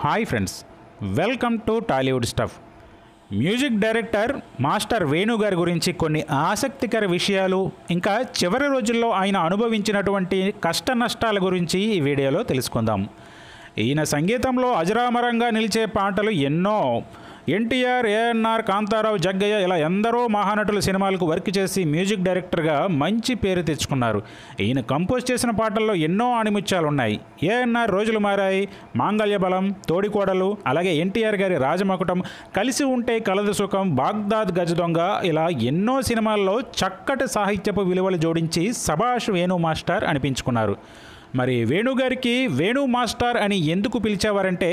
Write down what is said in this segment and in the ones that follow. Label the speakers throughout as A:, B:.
A: hi friends welcome to Tollywood stuff music director master Venu గారి గురించి కొన్ని ఆసక్తికర విషయాలు ఇంకా చివరి రోజుల్లో ఆయన అనుభవించినటువంటి కష్ట నష్టాల గురించి ఈ వీడియోలో తెలుసుకుందాం ఈయన సంగీతంలో అజరామరంగా నిలిచే పాటలు ఎన్నో ఎన్టీఆర్ ఏఎన్ఆర్ కాంతారావు జగ్గయ్య ఇలా ఎందరో మహానటుల సినిమాలకు వర్క్ చేసి మ్యూజిక్ డైరెక్టర్గా మంచి పేరు తెచ్చుకున్నారు ఈయన కంపోజ్ చేసిన పాటల్లో ఎన్నో ఆణిముత్యాలు ఉన్నాయి ఏఎన్ఆర్ రోజులు మారాయి మాంగళ్య బలం తోడికోడలు అలాగే ఎన్టీఆర్ గారి రాజమకుటం కలిసి ఉంటే కలదు సుఖం బాగ్దాద్ గజ దొంగ ఇలా ఎన్నో సినిమాల్లో చక్కటి సాహిత్యపు విలువలు జోడించి సభాష్ వేణు మాస్టర్ అనిపించుకున్నారు మరి వేణుగారికి వేణు మాస్టర్ అని ఎందుకు పిలిచేవారంటే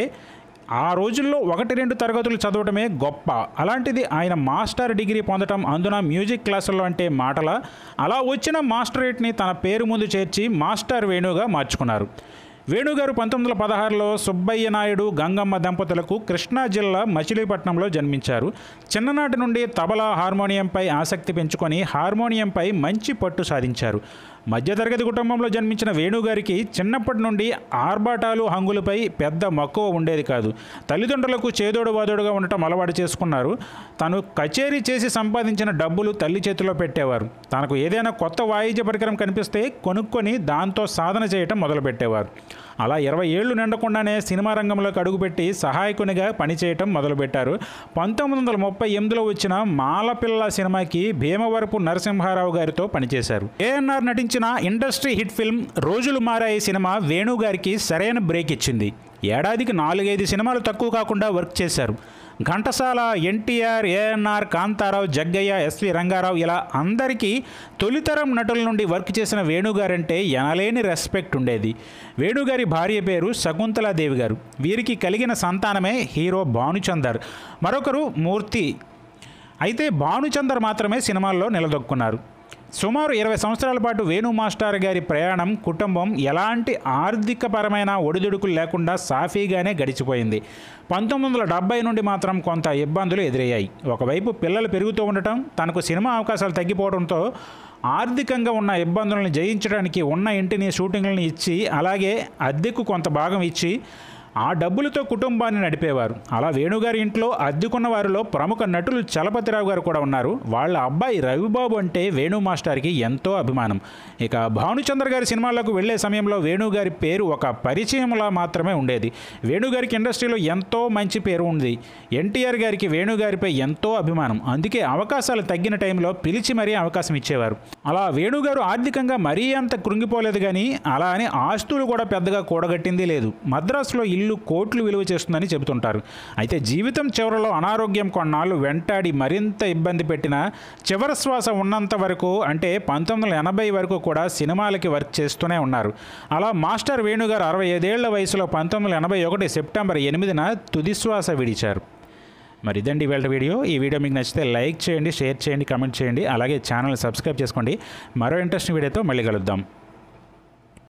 A: ఆ రోజుల్లో ఒకటి రెండు తరగతులు చదవటమే గొప్ప అలాంటిది ఆయన మాస్టర్ డిగ్రీ పొందటం అందున మ్యూజిక్ క్లాసుల్లో అంటే మాటల అలా వచ్చిన మాస్టరేట్ని తన పేరు ముందు చేర్చి మాస్టర్ వేణుగా మార్చుకున్నారు వేణుగారు పంతొమ్మిది వందల పదహారులో సుబ్బయ్య నాయుడు గంగమ్మ దంపతులకు కృష్ణా జిల్లా మచిలీపట్నంలో జన్మించారు చిన్ననాటి నుండి తబలా హార్మోనియంపై ఆసక్తి పెంచుకొని హార్మోనియంపై మంచి పట్టు సాధించారు మధ్యతరగతి కుటుంబంలో జన్మించిన వేణుగారికి చిన్నప్పటి నుండి ఆర్భాటాలు హంగులపై పెద్ద మక్కువ ఉండేది కాదు తల్లిదండ్రులకు చేదోడు వాదోడుగా ఉండటం అలవాటు చేసుకున్నారు తను కచేరీ చేసి సంపాదించిన డబ్బులు తల్లి చేతిలో పెట్టేవారు తనకు ఏదైనా కొత్త వాయిద్య పరికరం కనిపిస్తే కొనుక్కొని దాంతో సాధన చేయటం మొదలుపెట్టేవారు అలా ఇరవై ఏళ్ళు నిండకుండానే సినిమా రంగంలోకి అడుగుపెట్టి సహాయకునిగా పనిచేయటం మొదలుపెట్టారు పంతొమ్మిది వందల ముప్పై ఎనిమిదిలో వచ్చిన మాలపిల్ల సినిమాకి భీమవరపు నరసింహారావు గారితో పనిచేశారు ఏఎన్ఆర్ నటించిన ఇండస్ట్రీ హిట్ ఫిల్మ్ రోజులు మారాయి సినిమా వేణు గారికి సరైన బ్రేక్ ఇచ్చింది ఏడాదికి నాలుగైదు సినిమాలు తక్కువ కాకుండా వర్క్ చేశారు ఘంటసాల ఎన్టీఆర్ ఏఎన్ఆర్ కాంతారావు జగ్గయ్య ఎస్వి రంగారావు ఇలా అందరికీ తొలితరం నటుల నుండి వర్క్ చేసిన వేణుగారంటే ఎనలేని రెస్పెక్ట్ ఉండేది వేణుగారి భార్య పేరు శకుంతలాదేవి గారు వీరికి కలిగిన సంతానమే హీరో భానుచందర్ మరొకరు మూర్తి అయితే భానుచందర్ మాత్రమే సినిమాల్లో నిలదొక్కున్నారు సుమారు ఇరవై సంవత్సరాల పాటు వేణు మాస్టర్ గారి ప్రయాణం కుటుంబం ఎలాంటి ఆర్థికపరమైన ఒడిదుడుకులు లేకుండా సాఫీగానే గడిచిపోయింది పంతొమ్మిది వందల డెబ్బై నుండి మాత్రం కొంత ఇబ్బందులు ఎదురయ్యాయి ఒకవైపు పిల్లలు పెరుగుతూ ఉండటం తనకు సినిమా అవకాశాలు తగ్గిపోవడంతో ఆర్థికంగా ఉన్న ఇబ్బందులను జయించడానికి ఉన్న ఇంటిని షూటింగ్లను ఇచ్చి అలాగే అద్దెకు కొంత భాగం ఇచ్చి ఆ డబ్బులతో కుటుంబాన్ని నడిపేవారు అలా వేణుగారి ఇంట్లో అద్దెకున్న వారిలో ప్రముఖ నటులు చలపతిరావు గారు కూడా ఉన్నారు వాళ్ళ అబ్బాయి రవిబాబు అంటే వేణు మాస్టర్కి ఎంతో అభిమానం ఇక భానుచంద్ర గారి సినిమాలకు వెళ్లే సమయంలో వేణుగారి పేరు ఒక పరిచయంలా మాత్రమే ఉండేది వేణుగారికి ఇండస్ట్రీలో ఎంతో మంచి పేరు ఉంది ఎన్టీఆర్ గారికి వేణుగారిపై ఎంతో అభిమానం అందుకే అవకాశాలు తగ్గిన టైంలో పిలిచి మరీ అవకాశం ఇచ్చేవారు అలా వేణుగారు ఆర్థికంగా మరీ అంత కృంగిపోలేదు కానీ అలా అని ఆస్తులు కూడా పెద్దగా కూడగట్టింది లేదు మద్రాసులో ఇల్లు కోట్లు విలువ చేస్తుందని చెబుతుంటారు అయితే జీవితం చివరిలో అనారోగ్యం కొన్నాళ్ళు వెంటాడి మరింత ఇబ్బంది పెట్టిన చివరి శ్వాస ఉన్నంత వరకు అంటే పంతొమ్మిది వందల ఎనభై వరకు కూడా సినిమాలకి వర్క్ చేస్తూనే ఉన్నారు అలా మాస్టర్ వేణుగారు అరవై ఐదేళ్ల వయసులో పంతొమ్మిది వందల ఎనభై ఒకటి సెప్టెంబర్ ఎనిమిదిన తుదిశ్వాస విడిచారు మరి ఇదండి ఇవాళ వీడియో ఈ వీడియో మీకు నచ్చితే లైక్ చేయండి షేర్ చేయండి కమెంట్ చేయండి అలాగే ఛానల్ సబ్స్క్రైబ్ చేసుకోండి మరో ఇంట్రెస్టింగ్ వీడియోతో మళ్ళీ కలుద్దాం